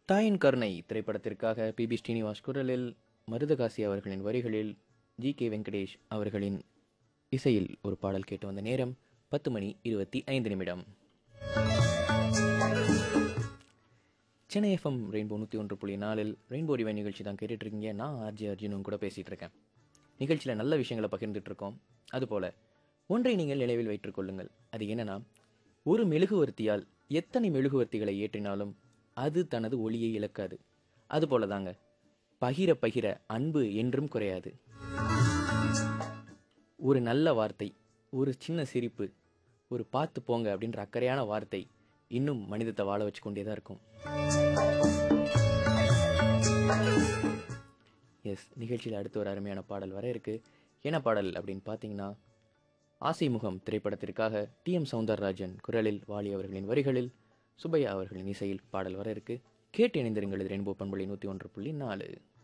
தாயின் கருணை திரைப்படத்திற்காக பி பி ஸ்ரீனிவாஸ் குரலில் மருதகாசி அவர்களின் வரிகளில் ஜி கே வெங்கடேஷ் அவர்களின் இசையில் ஒரு பாடல் கேட்டு வந்த நேரம் பத்து மணி இருபத்தி ஐந்து நிமிடம் சென்னை எஃப்எம் ரெயின்போ நூற்றி ஒன்று புள்ளி நாலில் ரெயின்போ டிவை நிகழ்ச்சி தான் கேட்டுட்டு இருக்கீங்க நான் ஆர்ஜி அர்ஜுனும் கூட பேசிகிட்டு இருக்கேன் நிகழ்ச்சியில் நல்ல விஷயங்களை பகிர்ந்துட்டு இருக்கோம் அதுபோல் ஒன்றை நீங்கள் நினைவில் வைத்துக் கொள்ளுங்கள் அது என்னன்னா ஒரு மெழுகுவர்த்தியால் எத்தனை மெழுகுவர்த்திகளை ஏற்றினாலும் அது தனது ஒளியை இழக்காது அதுபோல தாங்க பகிர பகிர அன்பு என்றும் குறையாது ஒரு நல்ல வார்த்தை ஒரு சின்ன சிரிப்பு ஒரு பார்த்து போங்க அப்படின்ற அக்கறையான வார்த்தை இன்னும் மனிதத்தை வாழ வச்சு கொண்டே தான் இருக்கும் எஸ் நிகழ்ச்சியில் அடுத்து ஒரு அருமையான பாடல் வர இருக்கு என்ன பாடல் அப்படின்னு பார்த்தீங்கன்னா ஆசை முகம் திரைப்படத்திற்காக டி எம் சவுந்தரராஜன் குரலில் வாலி அவர்களின் வரிகளில் சுப்பையா அவர்களின் இசையில் பாடல் வர இருக்கு கேட்டு இணைந்திருங்கள் இது ரெயின்போ பண்புள்ளி நூற்றி ஒன்று புள்ளி நாலு